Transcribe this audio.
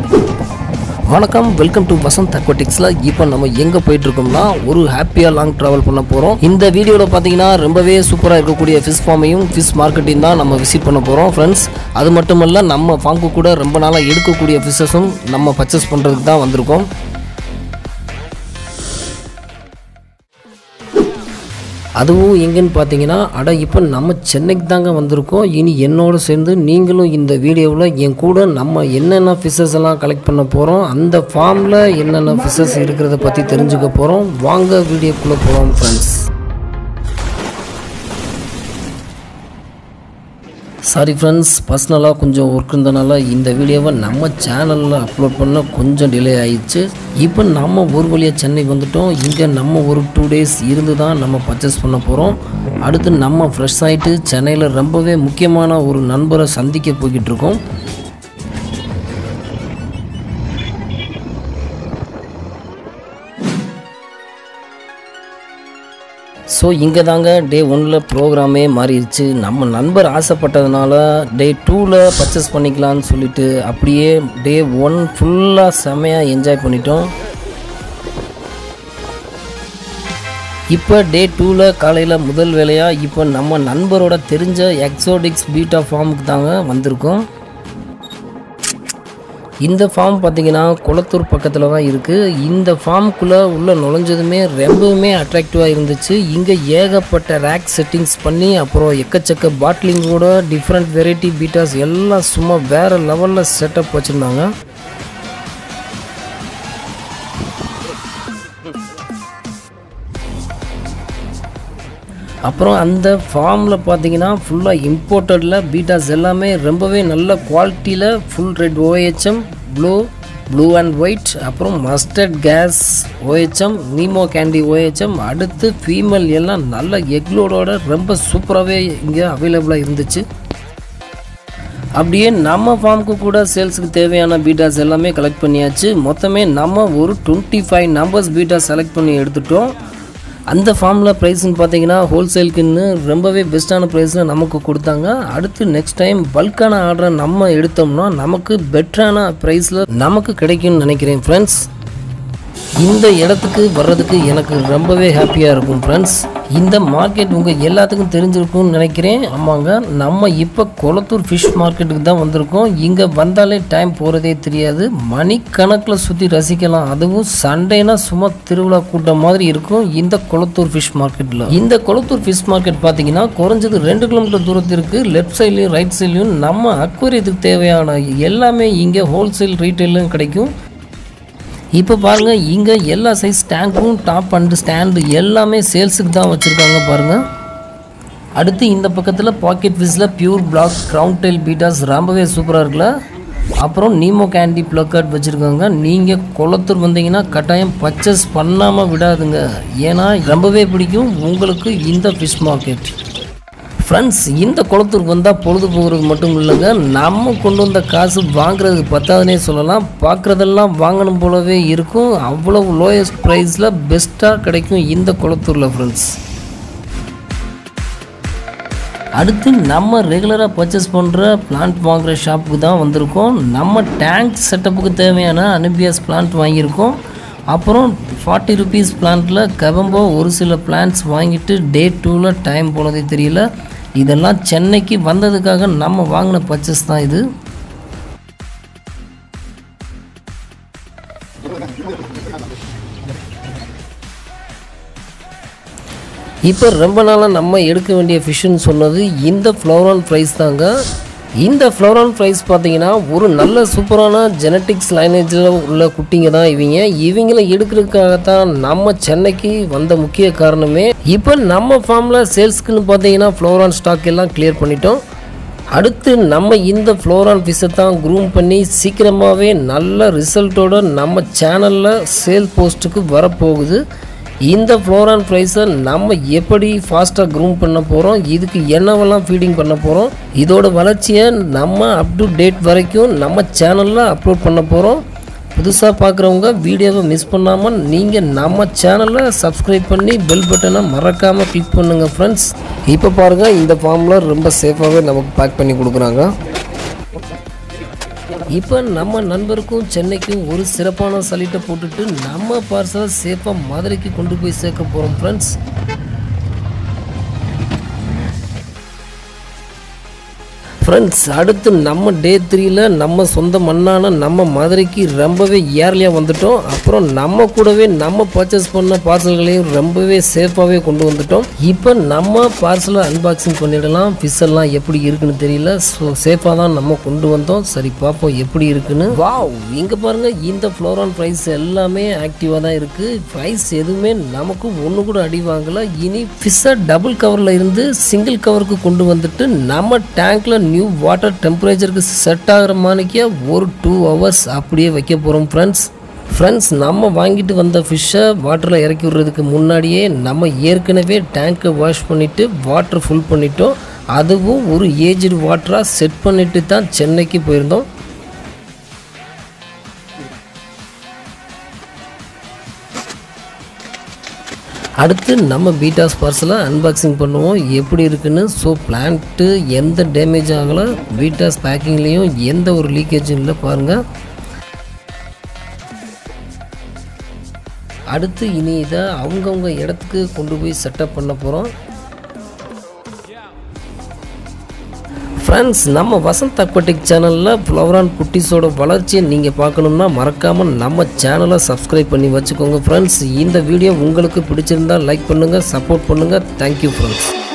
வணக்கம் welcome to Vasanth அக்வாட்டிக்ஸில் இப்போ நம்ம எங்கே போயிட்டுருக்கோம்னா ஒரு ஹாப்பியாக லாங் ட்ராவல் பண்ண போகிறோம் இந்த வீடியோவில் பார்த்தீங்கன்னா ரொம்பவே சூப்பராக இருக்கக்கூடிய ஃபிஷ் ஃபார்மையும் ஃபிஷ் மார்க்கெட்டையும் தான் நம்ம விசிட் பண்ண போகிறோம் ஃப்ரெண்ட்ஸ் அது மட்டும் இல்லை நம்ம ஃபார்முக்கு கூட ரொம்ப நாளாக எடுக்கக்கூடிய ஃபிஷ்ஷஸும் நம்ம பர்ச்சேஸ் பண்ணுறதுக்கு தான் வந்திருக்கோம் அதுவும் எங்கன்னு பார்த்தீங்கன்னா அட இப்போ நம்ம சென்னைக்கு தாங்க வந்திருக்கோம் இனி என்னோட சேர்ந்து நீங்களும் இந்த வீடியோவில் என் கூட நம்ம என்னென்ன ஃபிஷஸ் எல்லாம் கலெக்ட் பண்ண போகிறோம் அந்த ஃபார்மில் என்னென்ன ஃபிஷஸ் இருக்கிறத பற்றி தெரிஞ்சுக்க போகிறோம் வாங்க வீடியோக்குள்ளே போகிறோம் ஃப்ரெண்ட்ஸ் சாரி ஃப்ரெண்ட்ஸ் பர்சனலாக கொஞ்சம் ஒர்க் இருந்தனால இந்த வீடியோவை நம்ம சேனலில் அப்லோட் பண்ண கொஞ்சம் டிலே ஆயிடுச்சு இப்போ நம்ம ஒரு வழியாக சென்னை வந்துட்டோம் இங்கே நம்ம ஒரு டூ டேஸ் இருந்து தான் நம்ம பர்ச்சேஸ் பண்ண போகிறோம் அடுத்து நம்ம ஃப்ரெஷ் ஆகிட்டு சென்னையில் ரொம்பவே முக்கியமான ஒரு நண்பரை சந்திக்க போய்கிட்டு இருக்கோம் ஸோ இங்கே தாங்க டே ஒனில் ப்ரோக்ராமே மாறிடுச்சு நம்ம நண்பர் ஆசைப்பட்டதுனால டே டூவில் பர்ச்சேஸ் பண்ணிக்கலான்னு சொல்லிட்டு அப்படியே டே ஒன் ஃபுல்லாக செமையாக என்ஜாய் பண்ணிட்டோம் இப்போ டே டூவில் காலையில் முதல் வேலையாக இப்போ நம்ம நண்பரோட தெரிஞ்ச எக்ஸோடிக்ஸ் பீட்டா ஃபார்முக்கு தாங்க வந்திருக்கோம் இந்த ஃபார்ம் பார்த்தீங்கன்னா குளத்தூர் பக்கத்தில் தான் இருக்குது இந்த ஃபார்முக்குள்ளே உள்ளே நுழைஞ்சதுமே ரொம்பவுமே அட்ராக்டிவாக இருந்துச்சு இங்கே ஏகப்பட்ட ரேக் செட்டிங்ஸ் பண்ணி அப்புறம் எக்கச்சக்க பாட்லிங்கோட டிஃப்ரெண்ட் வெரைட்டி பீட்டாஸ் எல்லாம் சும்மா வேறு லெவலில் செட்டப் வச்சுருந்தாங்க அப்புறம் அந்த ஃபார்மில் பார்த்தீங்கன்னா ஃபுல்லாக இம்போர்ட்டடில் பீட்டாஸ் எல்லாமே ரொம்பவே நல்ல குவாலிட்டியில் full red O H M blue blue and white அப்புறம் mustard gas O H M nemo candy O H M அடுத்து ஃபீமேல் எல்லாம் நல்ல எக்லோடோட ரொம்ப சூப்பராகவே இங்கே அவைலபிளாக இருந்துச்சு அப்படியே நம்ம ஃபார்முக்கு கூட சேல்ஸுக்கு தேவையான பீட்டாஸ் எல்லாமே கலெக்ட் பண்ணியாச்சு மொத்தமே நம்ம ஒரு twenty five numbers bettas select பண்ணி எடுத்துட்டோம் அந்த ஃபார்மில் ப்ரைஸ்ன்னு பார்த்தீங்கன்னா ஹோல்சேலுக்குன்னு ரொம்பவே பெஸ்ட்டான ப்ரைஸில் நமக்கு கொடுத்தாங்க அடுத்து நெக்ஸ்ட் டைம் பல்கான ஆர்டரை நம்ம எடுத்தோம்னா நமக்கு பெட்டரான ப்ரைஸில் நமக்கு கிடைக்கும்னு நினைக்கிறேன் ஃப்ரெண்ட்ஸ் இந்த இடத்துக்கு வர்றதுக்கு எனக்கு ரொம்பவே ஹாப்பியாக இருக்கும் ஃப்ரெண்ட்ஸ் இந்த மார்க்கெட் உங்கள் எல்லாத்துக்கும் தெரிஞ்சிருக்கும்னு நினைக்கிறேன் ஆமாங்க நம்ம இப்போ கொளத்தூர் ஃபிஷ் மார்க்கெட்டுக்கு தான் வந்திருக்கோம் இங்கே வந்தாலே டைம் போகிறதே தெரியாது மணிக்கணக்கில் சுற்றி ரசிக்கலாம் அதுவும் சண்டேனா சும்மா திருவிழா கூட்டம் மாதிரி இருக்கும் இந்த கொளத்தூர் ஃபிஷ் மார்க்கெட்டில் இந்த கொளத்தூர் ஃபிஷ் மார்க்கெட் பார்த்தீங்கன்னா குறைஞ்சது ரெண்டு கிலோமீட்டர் தூரத்திற்கு லெஃப்ட் சைட்லையும் ரைட் சைட்லையும் நம்ம அக்வேரியத்துக்கு தேவையான எல்லாமே இங்கே ஹோல்சேல் ரீட்டைலும் கிடைக்கும் இப்போ பாருங்கள் இங்கே எல்லா சைஸ் டேங்க்கும் டாப் அண்டு ஸ்டாண்டு எல்லாமே சேல்ஸுக்கு தான் வச்சுருக்காங்க பாருங்கள் அடுத்து இந்த பக்கத்தில் பாக்கெட் ஃபிஷ்ஷில் pure black crowntail bettas ரொம்பவே சூப்பராக இருக்குல்ல அப்புறம் நீமோ கேண்டி ப்ளக்கார்ட் வச்சுருக்காங்க நீங்கள் குளத்தூர் வந்தீங்கன்னா கட்டாயம் பர்ச்சேஸ் பண்ணாமல் விடாதுங்க ஏன்னா ரொம்பவே பிடிக்கும் உங்களுக்கு இந்த ஃபிஷ் மார்க்கெட் ஃப்ரெண்ட்ஸ் இந்த குளத்தூருக்கு வந்தால் பொழுது போகிறது மட்டும் இல்லைங்க நம்ம கொண்டு வந்த காசு வாங்குறது பத்தாதுனே சொல்லலாம் பார்க்குறதெல்லாம் வாங்கணும் போலவே இருக்கும் அவ்வளவு லோயஸ்ட் ப்ரைஸில் பெஸ்ட்டாக கிடைக்கும் இந்த குளத்தூரில் ஃப்ரெண்ட்ஸ் அடுத்து நம்ம ரெகுலராக பர்ச்சேஸ் பண்ணுற பிளான்ட் வாங்குகிற ஷாப்புக்கு தான் வந்திருக்கோம் நம்ம டேங்க் செட்டப்புக்கு தேவையான அனுபியாஸ் பிளான்ட் வாங்கியிருக்கோம் அப்புறம் ஃபார்ட்டி ருபீஸ் பிளான்ட்டில் கவம்போ ஒரு சில பிளான்ட்ஸ் வாங்கிட்டு டே டூவில் டைம் போனதே தெரியல இதெல்லாம் சென்னைக்கு வந்ததுக்காக நம்ம வாங்கின பர்ச்சேஸ் தான் இது இப்போ ரொம்ப நாளாக நம்ம எடுக்க வேண்டிய ஃபிஷ்ஷுன்னு சொன்னது இந்த ஃப்ளோரான் ப்ரைஸ் தாங்க இந்த ஃப்ளோரான் ப்ரைஸ் பார்த்தீங்கன்னா ஒரு நல்ல சூப்பரான ஜெனட்டிக்ஸ் லைனேஜில் உள்ள குட்டிங்க தான் இவங்க இவங்கள எடுக்கிறதுக்காகத்தான் நம்ம சென்னைக்கு வந்த முக்கிய காரணமே இப்போ நம்ம ஃபார்மில் சேல்ஸ்க்குன்னு பார்த்தீங்கன்னா ஃப்ளோரான் ஸ்டாக் எல்லாம் கிளியர் பண்ணிட்டோம் அடுத்து நம்ம இந்த ஃப்ளோரான் ஃபிஷ்ஷை தான் க்ரூம் பண்ணி சீக்கிரமாகவே நல்ல ரிசல்ட்டோட நம்ம சேனலில் சேல் போஸ்ட்டுக்கு வரப்போகுது இந்த ஃப்ளோரான் ப்ரைஸை நம்ம எப்படி ஃபாஸ்ட்டாக க்ரூம் பண்ண போகிறோம் இதுக்கு என்னவெல்லாம் ஃபீடிங் பண்ண போகிறோம் இதோட வளர்ச்சியை நம்ம அப் டு டேட் வரைக்கும் நம்ம சேனலில் அப்லோட் பண்ண போகிறோம் புதுசாக பார்க்குறவங்க வீடியோவை மிஸ் பண்ணாமல் நீங்கள் நம்ம சேனலை சப்ஸ்கிரைப் பண்ணி பெல் பட்டனை மறக்காமல் கிளிக் பண்ணுங்கள் ஃப்ரெண்ட்ஸ் இப்போ பாருங்கள் இந்த ஃபார்மில் ரொம்ப சேஃபாகவே நமக்கு பேக் பண்ணி கொடுக்குறாங்க இப்போ நம்ம நண்பருக்கும் சென்னைக்கும் ஒரு சிறப்பான சலிட்டை போட்டுட்டு நம்ம பார்சலை சேஃபாக மதுரைக்கு கொண்டு போய் சேர்க்க போகிறோம் ஃப்ரெண்ட்ஸ் ஃப்ரெண்ட்ஸ் அடுத்து நம்ம டே த்ரீல நம்ம சொந்த மண்ணான நம்ம மதுரைக்கு ரொம்பவே ஏர்லியாக வந்துட்டோம் அப்புறம் நம்ம கூடவே நம்ம பர்ச்சேஸ் பண்ண பார்சல்களையும் ரொம்பவே சேஃபாகவே கொண்டு வந்துட்டோம் இப்போ நம்ம பார்சலை அன்பாக்சிங் பண்ணிடலாம் ஃபிஷ் எல்லாம் எப்படி இருக்குன்னு தெரியல ஸோ சேஃபாக தான் நம்ம கொண்டு வந்தோம் சரி பார்ப்போம் எப்படி இருக்குன்னு வாவ் இங்கே பாருங்க இந்த ஃப்ளோரான் ப்ரைஸ் எல்லாமே ஆக்டிவாக தான் இருக்குது ப்ரைஸ் எதுவுமே நமக்கு ஒன்று கூட அடி வாங்கல இனி ஃபிஷ்ஷை டபுள் கவரில் இருந்து சிங்கிள் கவருக்கு கொண்டு வந்துட்டு நம்ம டேங்க்ல நியூ வாட்டர் டெம்பரேச்சருக்கு செட் ஆகிற மாதிரிக்கே ஒரு டூ ஹவர்ஸ் அப்படியே வைக்க போகிறோம் ஃப்ரெண்ட்ஸ் ஃப்ரெண்ட்ஸ் நம்ம வாங்கிட்டு வந்த ஃபிஷ்ஷை வாட்டரில் இறக்கி விடுறதுக்கு முன்னாடியே நம்ம ஏற்கனவே டேங்க்கை வாஷ் பண்ணிவிட்டு வாட்டர் ஃபுல் பண்ணிட்டோம் அதுவும் ஒரு ஏஜ்டு வாட்டராக செட் பண்ணிட்டு தான் சென்னைக்கு போயிருந்தோம் அடுத்து நம்ம பீட்டாஸ் பார்சலை அன்பாக்சிங் பண்ணுவோம் எப்படி இருக்குன்னு ஸோ பிளான்ட்டு எந்த டேமேஜ் ஆகலை பீட்டாஸ் பேக்கிங்லேயும் எந்த ஒரு லீக்கேஜும் இல்லை பாருங்கள் அடுத்து இனி இதை அவங்கவுங்க இடத்துக்கு கொண்டு போய் செட்டப் பண்ண போகிறோம் ஃப்ரெண்ட்ஸ் நம்ம வசந்த் அக்வட்டிக் சேனலில் ஃப்ளவரான் குட்டீஸோட வளர்ச்சியை நீங்கள் பார்க்கணும்னா மறக்காமல் நம்ம சேனலை சப்ஸ்கிரைப் பண்ணி வச்சுக்கோங்க ஃப்ரெண்ட்ஸ் இந்த வீடியோ உங்களுக்கு பிடிச்சிருந்தா லைக் பண்ணுங்கள் சப்போர்ட் பண்ணுங்கள் தேங்க்யூ ஃப்ரெண்ட்ஸ்